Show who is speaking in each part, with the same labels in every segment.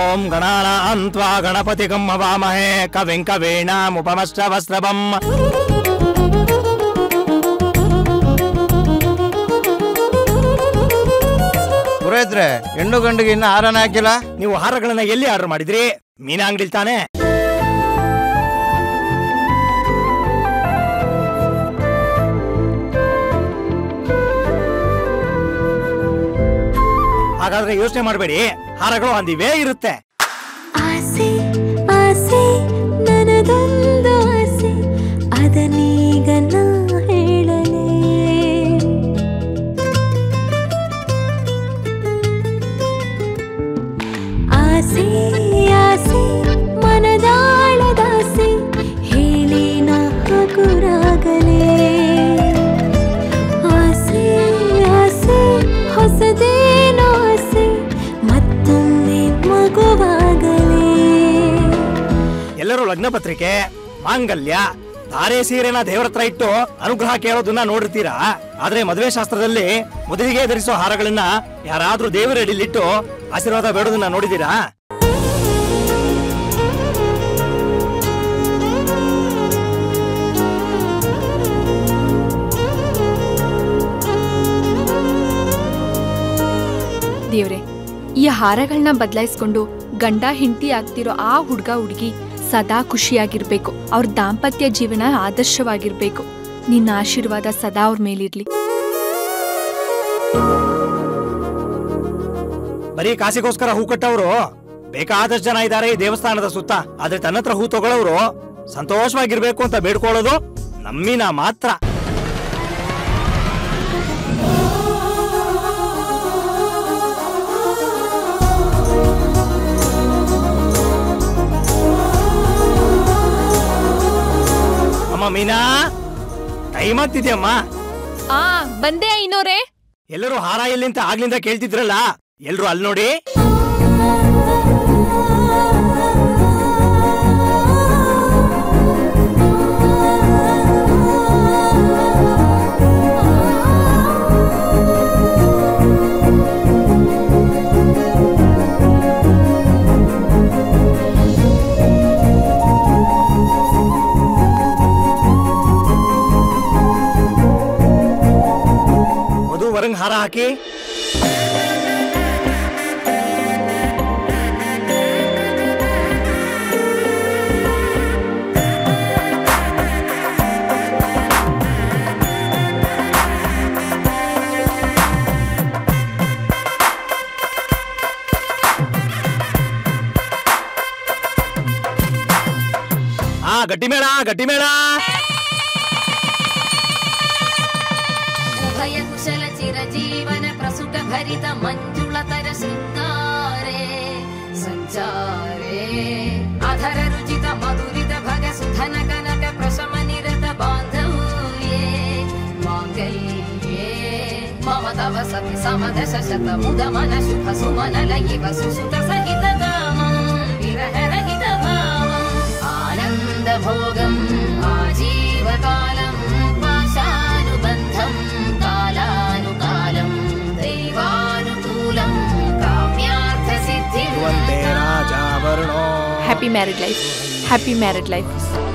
Speaker 1: ಓಂ ಗಣಾನಾಂ ತ್ವಾ ಗಣಪತಿಗಂ ಹವಾಮಹೇ ಕವಿಂ ಕವೀಣಾಮುಪಮಶ್ರವಸ್ರವಂ
Speaker 2: ಪುರೋಹಿತ್ರೆ ಹೆಣ್ಣು ಗಂಡಿಗೆ ಇನ್ನ ಹಾರನ ಹಾಕಿಲ್ಲ
Speaker 1: ನೀವು ಹಾರಗಳನ್ನ ಎಲ್ಲಿ ಆರ್ಡರ್ ಮಾಡಿದ್ರಿ ಮೀನಾ ಅಂಗಡಿಲ್ ತಾನೆ ಹಾಗಾದ್ರೆ ಯೋಚನೆ ಮಾಡಬೇಡಿ ಹಾರಗಳು ಅಂದಿವೇ ಇರುತ್ತೆ
Speaker 3: ಆಸೆ ಆಸೆ ನನದೊಂದು ಆಸೆ ಅದನ್ನೀಗ ನಾ ಹೇಳಲೇ ಆಸೆ ಆಸೆ ಮನದಾಳದಾಸೆ ಹೇಳಿ ನಾ ಹಗುರಾಗಲೇ ಆಸೆ ಆಸೆ ಹೊಸದೇನೋ ಆಸೆ ಮತ್ತೊಮ್ಮೆ ಮಗುವಾಗಲೇ
Speaker 1: ಎಲ್ಲರೂ ಲಗ್ನ ಪತ್ರಿಕೆ ಮಾಂಗಲ್ಯ ತಾರೆ ಸೀರೆನ ದೇವರ ಹತ್ರ ಇಟ್ಟು ಅನುಗ್ರಹ ಕೇಳೋದನ್ನ ನೋಡಿರ್ತೀರಾ ಆದ್ರೆ ಮದುವೆ ಶಾಸ್ತ್ರದಲ್ಲಿ ಮದುವೆಗೆ ಧರಿಸೋ ಹಾರಗಳನ್ನ ಯಾರಾದ್ರೂ ದೇವರ ಅಡಿಲಿಟ್ಟು ಆಶೀರ್ವಾದ ಬೇಡೋದನ್ನ ನೋಡಿದೀರಾ
Speaker 4: ದೇವ್ರೆ ಈ ಹಾರಗಳನ್ನ ಬದಲಾಯಿಸ್ಕೊಂಡು ಗಂಡ ಹೆಂಡತಿ ಆಗ್ತಿರೋ ಆ ಹುಡ್ಗ ಹುಡ್ಗಿ ಸದಾ ಖುಷಿಯಾಗಿರ್ಬೇಕು ಅವ್ರ ದಾಂಪತ್ಯ ಜೀವನ ಆದರ್ಶವಾಗಿರ್ಬೇಕು ನಿನ್ನ ಆಶೀರ್ವಾದ ಸದಾ ಅವ್ರ ಮೇಲಿರ್ಲಿ
Speaker 1: ಬರೀ ಕಾಸಿಗೋಸ್ಕರ ಹೂ ಕಟ್ಟವರು ಬೇಕಾದಷ್ಟು ಜನ ಇದ್ದಾರೆ ಈ ದೇವಸ್ಥಾನದ ಸುತ್ತ ಆದ್ರೆ ತನ್ನ ಹತ್ರ ಹೂ ತಗೊಳ್ಳೋರು ಸಂತೋಷವಾಗಿರ್ಬೇಕು ಅಂತ ಬೇಡ್ಕೊಳ್ಳೋದು ನಮ್ಮಿನ ಮಾತ್ರ ಅಮ್ಮ ಮೀನಾ ಟೈಮ್ ಆಗ್ತಿದ್ಯಮ್ಮ
Speaker 4: ಆ ಬಂದೆ ಐನೋರೆ
Speaker 1: ಎಲ್ಲರೂ ಹಾರ ಎಲ್ಲಿ ಅಂತ ಆಗ್ಲಿಂದ ಕೇಳ್ತಿದ್ರಲ್ಲ ಎಲ್ರು ಅಲ್ಲಿ ನೋಡಿ ವಧುವರಂಗ್ ಹಾರ ಹಾಕಿ ಆ ಗಟ್ಟಿ ಮೇಳ ಗಟ್ಟಿ ಮೇಳ
Speaker 5: ಉಭಯ ಕುಶಲ ಚಿರಜೀವನ ಪ್ರಸುಕ ಭರಿತ ಮಂಜುಳತರ ಶೃಂಗಾರೆ ಸಂಚಾರೇ ಅಧರ ರುಚಿತ ಮಧುರಿತ ಭಗ ಸುಧನ ಕನಕ ಪ್ರಶಮ ನಿರತ ಬಾಂಧವ್ಯೇ ಮಾಂಗಲ್ಯೇ ಮಮ ತವ ಸತಿ ಸಮದಶ ಶತ ಮುದ ಮನ ಶುಭ ಸುಮನ ಲಯಿವ ಸುಸುತ ಸಹಿತ ಕಾಮಂ ವಿರಹ ರಹಿತ ಭಾವಂ ಆನಂದ ಭೋಗಂ ಆಜೀವಕಾಲಂ ಪಾಶಾನುಬಂಧಂ ಕಾಲಾನುಕಾಲಂ ದೈವಾನುಕೂಲಂ ಕಾಮ್ಯಾರ್ಥ ಸಿದ್ಧಿ
Speaker 1: ಧ್ರುವಂತೆ ರಾಜಾವರುಣೋ
Speaker 4: happy married life happy married life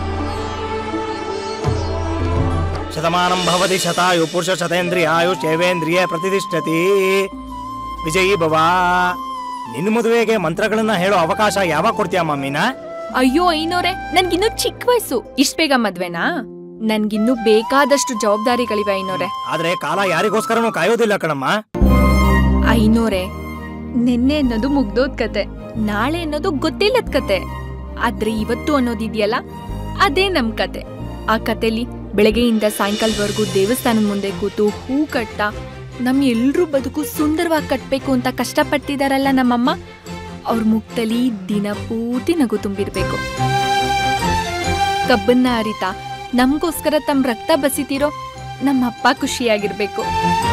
Speaker 1: ಶತಮಾನಂ ಭವತಿ ಶತಾಯು ಪುರುಷ ಶತೇಂದ್ರಿಯ ಆಯು ಶೇವೇಂದ್ರಿಯ ಪ್ರತಿಷ್ಠತಿ ವಿಜಯೀ ಭವ ನಿನ್ನ ಮದುವೆಗೆ ಮಂತ್ರಗಳನ್ನ ಹೇಳೋ ಅವಕಾಶ ಯಾವಾಗ ಕೊಡ್ತೀಯಮ್ಮ ಮೀನಾ
Speaker 4: ಅಯ್ಯೋ ಐನೋರೆ ನನ್ಗಿನ್ನೂ ಚಿಕ್ಕ ವಯಸ್ಸು ಇಷ್ಟ ಬೇಗ ಮದ್ವೆನಾ ನನ್ಗಿನ್ನೂ ಬೇಕಾದಷ್ಟು ಜವಾಬ್ದಾರಿಗಳಿವೆ ಐನೋರೆ
Speaker 1: ಆದ್ರೆ ಕಾಲ ಯಾರಿಗೋಸ್ಕರನೂ ಕಾಯೋದಿಲ್ಲ ಕಣಮ್ಮ
Speaker 4: ಐನೋರೆ ನಿನ್ನೆ ಅನ್ನೋದು ಮುಗ್ದೋದ್ ಕತೆ ನಾಳೆ ಅನ್ನೋದು ಗೊತ್ತಿಲ್ಲದ ಕತೆ ಆದ್ರೆ ಇವತ್ತು ಅನ್ನೋದಿದ್ಯಲ್ಲ ಅದೇ ನಮ್ ಕತೆ ಆ ಕತೆಲಿ ಬೆಳಗ್ಗೆಯಿಂದ ಸಾಯಂಕಾಲದವರೆಗೂ ದೇವಸ್ಥಾನದ ಮುಂದೆ ಕೂತು ಹೂ ಕಟ್ಟ ನಮ್ ಎಲ್ರೂ ಬದುಕು ಸುಂದರವಾಗಿ ಕಟ್ಬೇಕು ಅಂತ ಕಷ್ಟಪಡ್ತಿದಾರಲ್ಲ ನಮ್ಮಮ್ಮ ಅವ್ರ ಮುಖದಲ್ಲಿ ದಿನ ಪೂರ್ತಿ ನಗು ತುಂಬಿರ್ಬೇಕು ಕಬ್ಬನ್ನ ಅರಿತಾ ನಮ್ಗೋಸ್ಕರ ತಮ್ಮ ರಕ್ತ ಬಸಿತಿರೋ ನಮ್ಮಪ್ಪ ಖುಷಿಯಾಗಿರ್ಬೇಕು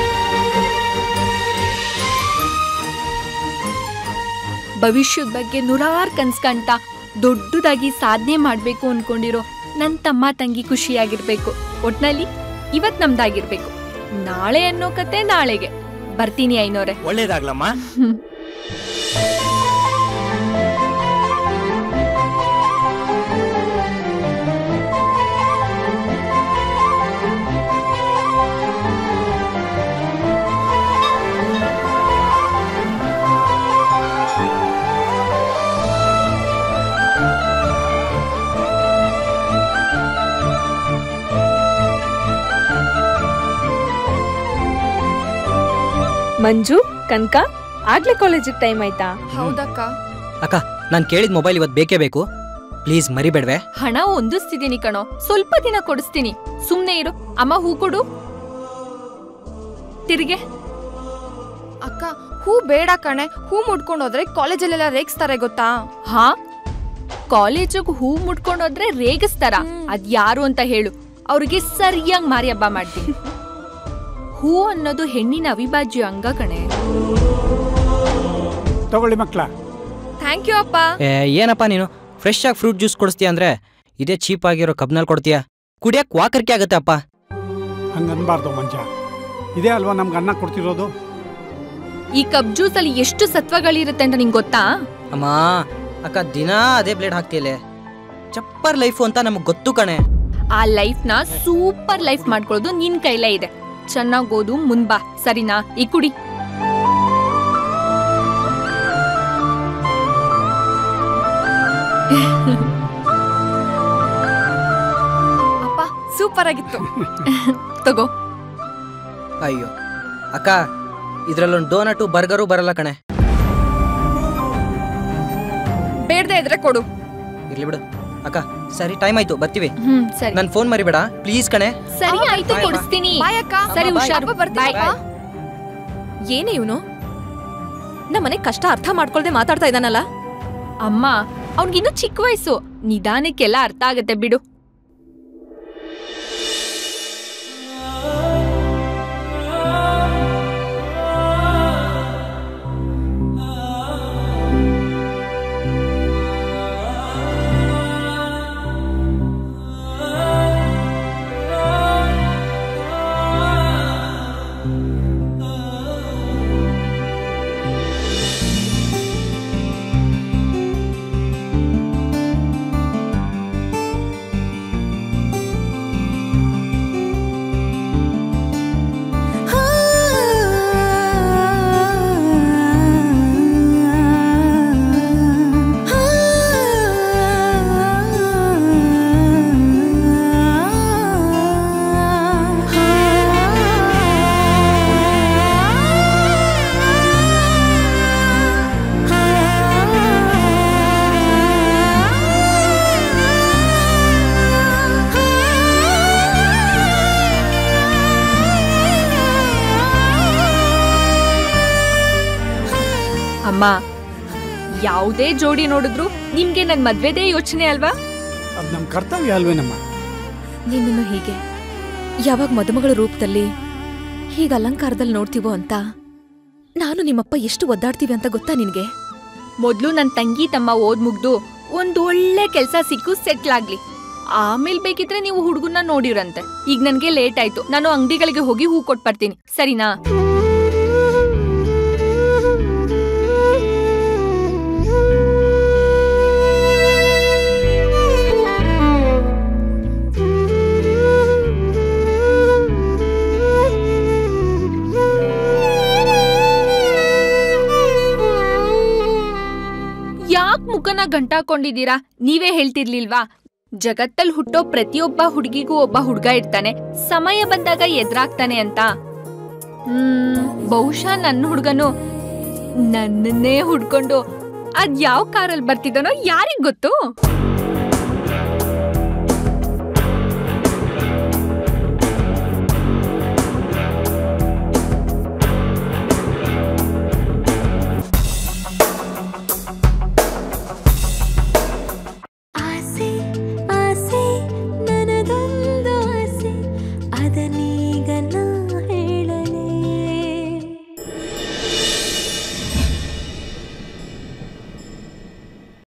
Speaker 4: ಭವಿಷ್ಯದ ಬಗ್ಗೆ ನೂರಾರು ಕನ್ಸ್ಕಂಟ ದೊಡ್ಡದಾಗಿ ಸಾಧನೆ ಮಾಡ್ಬೇಕು ಅನ್ಕೊಂಡಿರೋ ನನ್ ತಮ್ಮ ತಂಗಿ ಖುಷಿಯಾಗಿರ್ಬೇಕು ಒಟ್ನಲ್ಲಿ ಇವತ್ ನಮ್ದಾಗಿರ್ಬೇಕು ನಾಳೆ ಅನ್ನೋ ಕತೆ ನಾಳೆಗೆ ಬರ್ತೀನಿ ಐನೋರೆ
Speaker 1: ಒಳ್ಳೇದಾಗ್ಲಮ್ಮ
Speaker 4: ಹ್ಮ್. ಮಂಜು ಕನಕ ಆಗ್ಲೇ ಕಾಲೇಜಿಗೆ ಟೈಮ್ ಆಯ್ತಾ
Speaker 6: ಹೌದಕ್ಕ
Speaker 7: ಅಕ್ಕ ನಾನು ಕೇಳಿದ ಮೊಬೈಲ್ ಇವತ್ತು ಬೇಕೇ ಬೇಕು ಪ್ಲೀಸ್ ಮರಿಬೇಡ್ವೆ
Speaker 4: ಹಣ ಹೊಂದಿಸ್ತಿದ್ದೀನಿ ಕಣೋ ಸ್ವಲ್ಪ ದಿನ ಕೊಡಿಸ್ತೀನಿ ಸುಮ್ನೆ ಇರು ಅಮ್ಮ ಹೂ ಕೊಡು ತಿರ್ಗೆ
Speaker 6: ಅಕ್ಕ ಹೂ ಬೇಡ ಕಣೆ ಹೂ ಮುಡ್ಕೊಂಡು ಹೋದ್ರೆ ಕಾಲೇಜಲ್ಲೆಲ್ಲ ರೇಗಿಸ್ತಾರೆ ಗೊತ್ತಾ
Speaker 4: ಹಾ ಕಾಲೇಜಿಗೆ ಹೂ ಮುಟ್ಕೊಂಡೋದ್ರೆ ರೇಗಿಸ್ತಾರ ಅದ್ ಯಾರು ಅಂತ ಹೇಳು ಅವ್ರಿಗೆ ಸರಿಯಾಗಿ ಮಾರಿ ಹಬ್ಬ ಮಾಡ್ತೀನಿ ಹೂ ಅನ್ನೋದು ಹೆಣ್ಣಿನ ಅವಿಭಾಜ್ಯ ಅಂಗ ಕಣೆ
Speaker 8: ತಗೊಳ್ಳಿ ಮಕ್ಳ
Speaker 6: ಥ್ಯಾಂಕ್ ಯು ಅಪ್ಪ
Speaker 7: ಏ ಏನಪ್ಪ ನೀನು ಫ್ರೆಶ್ ಆಗಿ ಫ್ರೂಟ್ ಜ್ಯೂಸ್ ಕೊಡಿಸ್ತೀಯ ಅಂದ್ರೆ ಇದೇ ಚೀಪ್ ಆಗಿರೋ ಕಬ್ನಲ್ಲಿ ಕೊಡ್ತೀಯ ಕುಡಿಯಕ್ ವಾಕರ್ಕೆ ಆಗುತ್ತೆ ಅಪ್ಪ
Speaker 8: ಹಂಗೆ ಅನ್ಬಾರ್ದು ಮಂಜ ಇದೇ ಅಲ್ವಾ ನಮ್ಗೆ ಅನ್ನ ಕೊಡ್ತಿರೋದು
Speaker 4: ಈ ಕಬ್ ಜ್ಯೂಸ್ ಅಲ್ಲಿ ಎಷ್ಟು ಸತ್ವಗಳಿರುತ್ತೆ ಅಂತ ನಿಂಗೆ ಗೊತ್ತಾ
Speaker 7: ಅಮ್ಮ ಅಕ್ಕ ದಿನಾ ಅದೇ ಬ್ಲೇಡ್ ಹಾಕ್ತಿಯಲೆ ಚಪ್ಪರ್ ಲೈಫು ಅಂತ ನಮಗ್ ಗೊತ್ತು ಕಣೆ
Speaker 4: ಆ ಲೈಫ್ ನ ಸೂಪರ್ ಲೈಫ್ ಮಾಡ್ಕೊಳ್ಳೋದು ನಿನ್ ಕೈಲೇ ಇದೆ ಚೆನ್ನಾಗ್ ಓದು ಮುಂದ್ ಬಾ ಸರಿನಾ ಈ ಕುಡಿ
Speaker 6: ಅಪ್ಪ ಸೂಪರ್ ಆಗಿತ್ತು
Speaker 4: ತಗೋ
Speaker 7: ಅಯ್ಯೋ ಅಕ್ಕ ಇದ್ರಲ್ಲೊಂದು ಡೋನಟು ಬರ್ಗರು ಬರಲ್ಲ ಕಣೆ
Speaker 6: ಬೇಡದೆ ಇದ್ರೆ ಕೊಡು
Speaker 7: ಇರ್ಲಿ ಬಿಡು ಅಕ್ಕ ಸರಿ ಟೈಮ್ ಆಯ್ತು ಬರ್ತೀವಿ
Speaker 4: ಹ್ಮ್ ಸರಿ
Speaker 7: ನನ್ ಫೋನ್ ಮರಿಬೇಡ ಪ್ಲೀಸ್ ಕಣೆ
Speaker 4: ಸರಿ ಆಯ್ತು
Speaker 7: ಬಾಯ್,
Speaker 4: ಕೊಡಿಸ್ತೀನಿ
Speaker 6: ಬಾಯ್ ಅಕ್ಕ
Speaker 4: ಸರಿ
Speaker 7: ಬಾಯ್.
Speaker 4: ಹುಷಾರು
Speaker 6: ಅಪ್ಪ ಬರ್ತೀನಿ
Speaker 4: ಬಾಯ್.
Speaker 9: ಏನೇ ಇವನು ನಮ್ಮನೆ ಕಷ್ಟ ಅರ್ಥ ಮಾಡ್ಕೊಳ್ದೆ ಮಾತಾಡ್ತಾ ಇದ್ದಾನಲ್ಲ
Speaker 4: ಅಮ್ಮ ಅವ್ನಿಗಿನ್ನೂ ಚಿಕ್ಕ ವಯಸ್ಸು ನಿಧಾನಕ್ಕೆಲ್ಲ ಅರ್ಥ ಆಗತ್ತೆ ಬಿಡು ಅಮ್ಮ ಯಾವುದೇ ಜೋಡಿ ನೋಡಿದ್ರು ನಿಮ್ಗೆ ನನ್ ಮದ್ವೆದೇ ಯೋಚನೆ ಅಲ್ವಾ
Speaker 8: ಅದು ನಮ್ಮ ಕರ್ತವ್ಯ ಅಲ್ವೇನಮ್ಮ
Speaker 9: ನಿನ್ನನ್ನು ಹೀಗೆ ಯಾವಾಗ ಮದುಮಗಳ ರೂಪದಲ್ಲಿ ಹೀಗೆ ಅಲಂಕಾರದಲ್ಲಿ ನೋಡ್ತೀವೋ ಅಂತ ನಾನು ನಿಮ್ಮಪ್ಪ ಎಷ್ಟು ಒದ್ದಾಡ್ತೀವಿ ಅಂತ ಗೊತ್ತಾ ನಿನ್ಗೆ
Speaker 4: ಮೊದ್ಲು ನನ್ ತಂಗಿ ತಮ್ಮ ಓದ್ ಮುಗ್ದು ಒಂದ್ ಒಳ್ಳೆ ಕೆಲ್ಸ ಸಿಕ್ಕು ಸೆಟ್ಲ್ ಆಗ್ಲಿ ಆಮೇಲ್ ಬೇಕಿದ್ರೆ ನೀವು ಹುಡುಗನ್ನ ನೋಡಿರಂತೆ ಈಗ ನನ್ಗೆ ಲೇಟ್ ಆಯ್ತು ನಾನು ಅಂಗಡಿಗಳಿಗೆ ಹೋಗಿ ಹೂ ಕೊಟ್ ಬರ್ತೀನಿ ಸರಿನಾ ಯಾಕ್ ಮುಖನ ಗಂಟಾಕೊಂಡಿದ್ದೀರಾ ನೀವೇ ಹೇಳ್ತಿರ್ಲಿಲ್ವಾ ಜಗತ್ತಲ್ ಹುಟ್ಟೋ ಪ್ರತಿಯೊಬ್ಬ ಹುಡುಗಿಗೂ ಒಬ್ಬ ಹುಡ್ಗ ಇರ್ತಾನೆ ಸಮಯ ಬಂದಾಗ ಎದುರಾಗ್ತಾನೆ ಅಂತ ಹ್ಮ್ ಬಹುಶಃ ನನ್ನ ಹುಡ್ಗನು ನನ್ನನ್ನೇ ಹುಡ್ಕೊಂಡು ಅದ್ ಯಾವ ಕಾರಲ್ಲಿ ಬರ್ತಿದ್ದಾನೋ ಯಾರಿಗ್ ಗೊತ್ತು